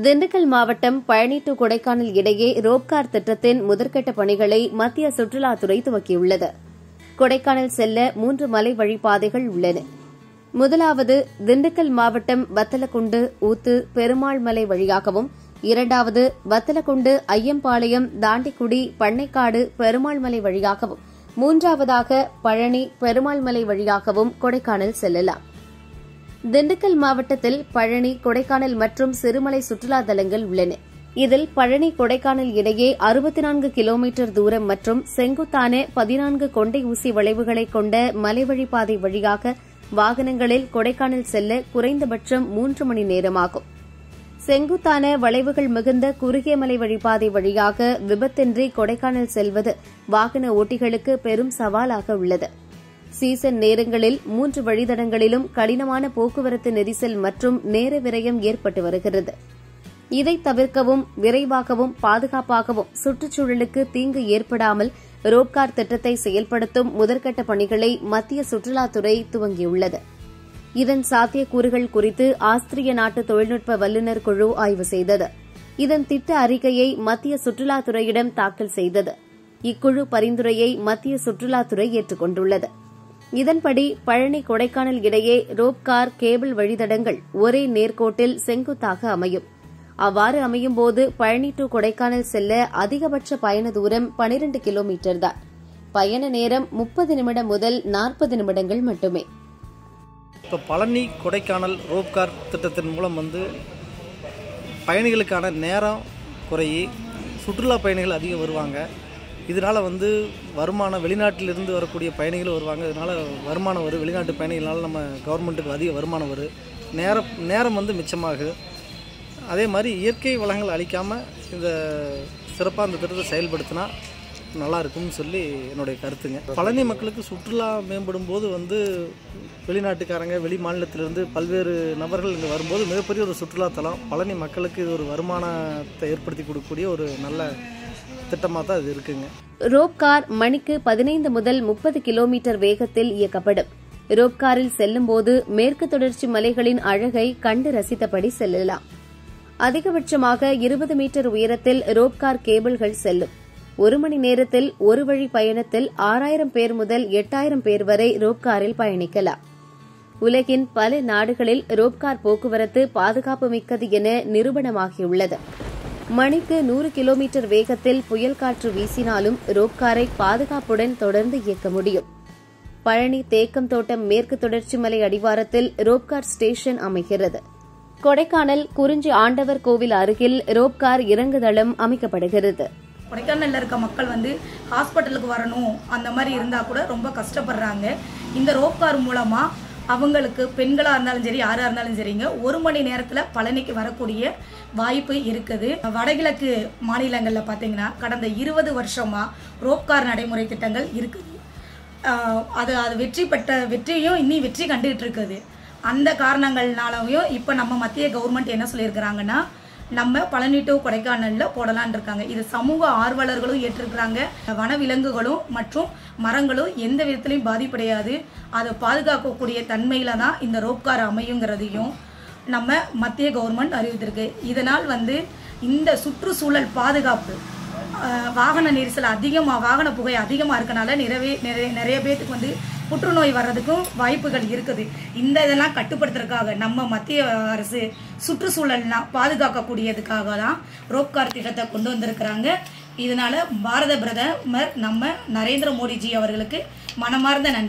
திண்டுக்கல் மாவட்டம் பழனி டு கொடைக்கானல் இடையே ரோப்கார் திட்டத்தின் முதற்கட்ட பணிகளை மத்திய சுற்றுலாத்துறை துவக்கியுள்ளது கொடைக்கானல் செல்ல மூன்று மலை வழிப்பாதைகள் உள்ளன முதலாவது திண்டுக்கல் மாவட்டம் வத்தலக்குண்டு ஊத்து பெருமாள் மலை வழியாகவும் இரண்டாவது வத்தலக்குண்டு ஐயம்பாளையம் தாண்டிக்குடி பண்ணைக்காடு பெருமாள் மலை வழியாகவும் மூன்றாவதாக பழனி பெருமாள் மலை வழியாகவும் கொடைக்கானல் செல்லலாம் திண்டுக்கல் மாவட்டத்தில் பழனி கொடைக்கானல் மற்றும் சிறுமலை சுற்றுலா தலங்கள் உள்ளன இதில் பழனி கொடைக்கானல் இடையே அறுபத்தி நான்கு கிலோமீட்டர் தூரம் மற்றும் செங்குத்தான பதினான்கு கொண்டை ஊசி வளைவுகளை கொண்ட மலைவழிப்பாதை வழியாக வாகனங்களில் கொடைக்கானல் செல்ல குறைந்தபட்சம் மூன்று மணி நேரமாகும் செங்குத்தான வளைவுகள் மிகுந்த குறுகிய மலை வழிப்பாதை வழியாக விபத்தின்றி கொடைக்கானல் செல்வது வாகன ஓட்டிகளுக்கு பெரும் சவாலாக உள்ளது சீசன் நேரங்களில் மூன்று வழித்தடங்களிலும் கடினமான போக்குவரத்து நெரிசல் மற்றும் நேர விரயம் ஏற்பட்டு வருகிறது இதை தவிர்க்கவும் விரைவாகவும் பாதுகாப்பாகவும் சுற்றுச்சூழலுக்கு தீங்கு ஏற்படாமல் ரோப்கார் திட்டத்தை செயல்படுத்தும் முதற்கட்ட பணிகளை மத்திய சுற்றுலாத்துறை துவங்கியுள்ளது இதன் சாத்தியக்கூறுகள் குறித்து ஆஸ்திரிய நாட்டு தொழில்நுட்ப வல்லுநர் குழு ஆய்வு செய்தது இதன் திட்ட அறிக்கையை மத்திய சுற்றுலாத்துறையிடம் தாக்கல் செய்தது இக்குழு பரிந்துரையை மத்திய சுற்றுலாத்துறை ஏற்றுக்கொண்டுள்ளது இதன்படி பழனி கொடைக்கானல் இடையே ரோப்கார் கேபிள் வழித்தடங்கள் ஒரே நேர்கோட்டில் செங்குத்தாக அமையும் அவ்வாறு அமையும்போது பழனி டு கொடைக்கானல் செல்ல அதிகபட்ச பயண தூரம் பனிரண்டு கிலோமீட்டர் தான் பயண நேரம் முப்பது நிமிடம் முதல் நாற்பது நிமிடங்கள் மட்டுமே இப்போ பழனி கொடைக்கானல் ரோப்கார் திட்டத்தின் மூலம் வந்து பயணிகளுக்கான நேரம் குறையி சுற்றுலா பயணிகள் அதிகம் வருவாங்க இதனால் வந்து வருமானம் வெளிநாட்டிலிருந்து வரக்கூடிய பயணிகள் வருவாங்க இதனால் வருமானம் வரும் வெளிநாட்டு பயணிகளால் நம்ம கவர்மெண்ட்டுக்கு அதிக வருமானம் வரும் நேரம் நேரம் வந்து மிச்சமாகும் அதே மாதிரி இயற்கை வளங்கள் அழிக்காமல் இந்த சிறப்பாக இந்த திட்டத்தை செயல்படுத்தினா நல்லா இருக்கும்னு சொல்லி என்னுடைய கருத்துங்க பழனி மக்களுக்கு சுற்றுலா மேம்படும் போது வந்து வெளிநாட்டுக்காரங்க வெளி மாநிலத்திலிருந்து பல்வேறு நபர்கள் இங்கே வரும்போது மிகப்பெரிய ஒரு சுற்றுலாத்தலம் பழனி மக்களுக்கு இது ஒரு வருமானத்தை ஏற்படுத்தி கொடுக்கக்கூடிய ஒரு நல்ல திட்டமாக தான் இது இருக்குங்க ரோப்கார் மணிக்கு பதினைந்து முதல் முப்பது கிலோமீட்டர் வேகத்தில் இயக்கப்படும் ரோப்காரில் செல்லும்போது மேற்கு தொடர்ச்சி மலைகளின் அழகை கண்டு ரசித்தபடி செல்லலாம் அதிகபட்சமாக இருபது மீட்டர் உயரத்தில் ரோப்கார் கேபிள்கள் செல்லும் ஒரு மணி நேரத்தில் ஒரு வழி பயணத்தில் ஆறாயிரம் பேர் முதல் எட்டாயிரம் பேர் வரை ரோப்காரில் பயணிக்கலாம் உலகின் பல நாடுகளில் ரோப்கார் போக்குவரத்து பாதுகாப்பு மிக்கது என நிரூபணமாகியுள்ளது மணிக்கு நூறு கிலோமீட்டர் வேகத்தில் புயல் காற்று வீசினாலும் ரோப்காரை பாதுகாப்புடன் தொடர்ந்து இயக்க முடியும் பழனி தேக்கம் தோட்டம் மேற்கு தொடர்ச்சி மலை அடிவாரத்தில் ரோப்கார் ஸ்டேஷன் அமைகிறது கொடைக்கானல் குறிஞ்சி ஆண்டவர் கோவில் அருகில் ரோப்கார் இறங்குதளம் அமைக்கப்படுகிறது கொடைக்கானலில் இருக்க மக்கள் வந்து ஹாஸ்பிட்டலுக்கு வரணும் அந்த மாதிரி இருந்தால் கூட ரொம்ப கஷ்டப்படுறாங்க இந்த ரோப்கார் மூலமாக அவங்களுக்கு பெண்களாக இருந்தாலும் சரி யாராக இருந்தாலும் சரிங்க ஒரு மணி நேரத்தில் பழனிக்கு வரக்கூடிய வாய்ப்பு இருக்குது வடகிழக்கு மாநிலங்களில் பார்த்தீங்கன்னா கடந்த இருபது வருஷமாக ரோப்கார் நடைமுறை திட்டங்கள் இருக்குது ஆஹ் அது அது வெற்றி பெற்ற வெற்றியும் இன்னி வெற்றி கண்டுகிட்டு இருக்குது அந்த காரணங்கள்னாலையும் இப்போ நம்ம மத்திய கவர்மெண்ட் என்ன சொல்லியிருக்கிறாங்கன்னா நம்ம பழனி டு கொடைக்கானலில் போடலான் இருக்காங்க இது சமூக ஆர்வலர்களும் ஏற்றிருக்கிறாங்க வனவிலங்குகளும் மற்றும் மரங்களும் எந்த விதத்துலையும் பாதிப்படையாது அதை பாதுகாக்கக்கூடிய தன்மையில தான் இந்த ரோப்கார் அமையுங்கிறதையும் நம்ம மத்திய கவர்மெண்ட் அறிவித்திருக்கு இதனால் வந்து இந்த சுற்றுச்சூழல் பாதுகாப்பு ஆஹ் வாகன நெரிசல் அதிகமாக வாகன புகை அதிகமாக இருக்கனால நிறைய நிறைய நிறைய பேர்த்துக்கு வந்து புற்றுநோய் வர்றதுக்கும் வாய்ப்புகள் இருக்குது இந்த இதெல்லாம் கட்டுப்படுத்துறதுக்காக நம்ம மத்திய அரசு சுற்றுச்சூழல்லாம் பாதுகாக்கக்கூடியதுக்காக தான் ரோப்கார் திட்டத்தை கொண்டு வந்திருக்கிறாங்க இதனால பாரத பிரதமர் நம்ம நரேந்திர மோடிஜி அவர்களுக்கு மனமார்ந்த நன்றி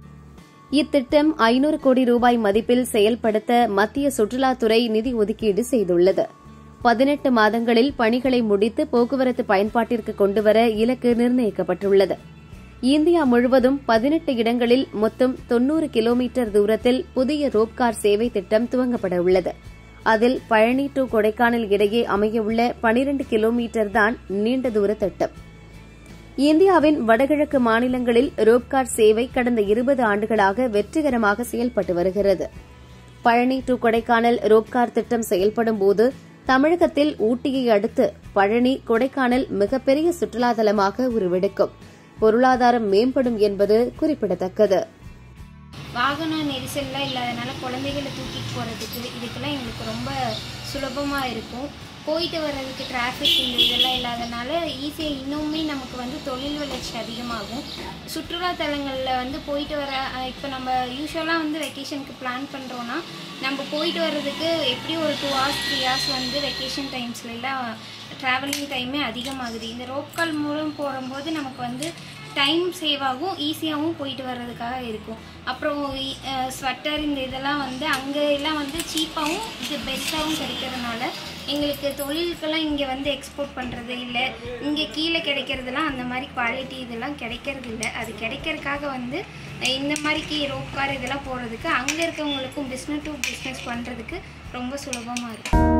இத்திட்டம் ஐநூறு கோடி ரூபாய் மதிப்பில் செயல்படுத்த மத்திய சுற்றுலாத்துறை நிதி ஒதுக்கீடு செய்துள்ளது பதினெட்டு மாதங்களில் பணிகளை முடித்து போக்குவரத்து பயன்பாட்டிற்கு கொண்டுவர இலக்கு நிர்ணயிக்கப்பட்டுள்ளது இந்தியா முழுவதும் பதினெட்டு இடங்களில் மொத்தம் தொன்னூறு கிலோமீட்டர் தூரத்தில் புதிய ரோப்கார் சேவை திட்டம் துவங்கப்பட உள்ளது அதில் பழனி டு கொடைக்கானல் இடையே அமையவுள்ள பனிரண்டு கிலோமீட்டர் தான் நீண்ட தூர திட்டம் இந்தியாவின் வடகிழக்கு மாநிலங்களில் ரோப்கார் சேவை கடந்த இருபது ஆண்டுகளாக வெற்றிகரமாக செயல்பட்டு வருகிறது பழனி டு கொடைக்கானல் ரோப்கார் திட்டம் செயல்படும் போது தமிழகத்தில் ஊட்டியை அடுத்து பழனி கொடைக்கானல் மிகப்பெரிய சுற்றுலா தலமாக உருவெடுக்கும் பொருளாதாரம் மேம்படும் என்பது குறிப்பிடத்தக்கது வாகன நெரிசல்லாம் இல்லாதனால குழந்தைகளை தூக்கிட்டு போகிறதுக்கு இதுக்கெல்லாம் எங்களுக்கு ரொம்ப சுலபமாக இருக்கும் போயிட்டு வர்றதுக்கு டிராஃபிக் இந்த இதெல்லாம் இல்லாதனால ஈஸியாக இன்னுமே நமக்கு வந்து தொழில் வளர்ச்சி அதிகமாகும் சுற்றுலாத்தலங்களில் வந்து போயிட்டு வர இப்போ நம்ம யூஸ்வலாக வந்து வெக்கேஷனுக்கு பிளான் பண்ணுறோன்னா நம்ம போயிட்டு வர்றதுக்கு எப்படியும் ஒரு டூ ஹவர்ஸ் த்ரீ ஹவர்ஸ் வந்து வெக்கேஷன் டைம்ஸ்லாம் ட்ராவலிங் டைமே அதிகமாகுது இந்த ரோப்கால் மூலம் போகும்போது நமக்கு வந்து டைம் சேவ் ஆகும் ஈஸியாகவும் போயிட்டு வர்றதுக்காக இருக்கும் அப்புறம் ஸ்வெட்டர் இந்த இதெல்லாம் வந்து அங்கே எல்லாம் வந்து சீப்பாகவும் இது பெஸ்ட்டாகவும் கிடைக்கிறதுனால எங்களுக்கு தொழிலுக்கெல்லாம் இங்கே வந்து எக்ஸ்போர்ட் பண்ணுறது இல்லை இங்கே கீழே கிடைக்கிறதுலாம் அந்த மாதிரி குவாலிட்டி இதெல்லாம் கிடைக்கிறது இல்லை அது கிடைக்கிறதுக்காக வந்து அஹ் இந்த மாதிரி கீ ரோப் கார் இதெல்லாம் போடுறதுக்கு அங்கே இருக்கவங்களுக்கும் பிஸ்னஸ் டு பிஸ்னஸ் பண்ணுறதுக்கு ரொம்ப சுலபமாக இருக்கும்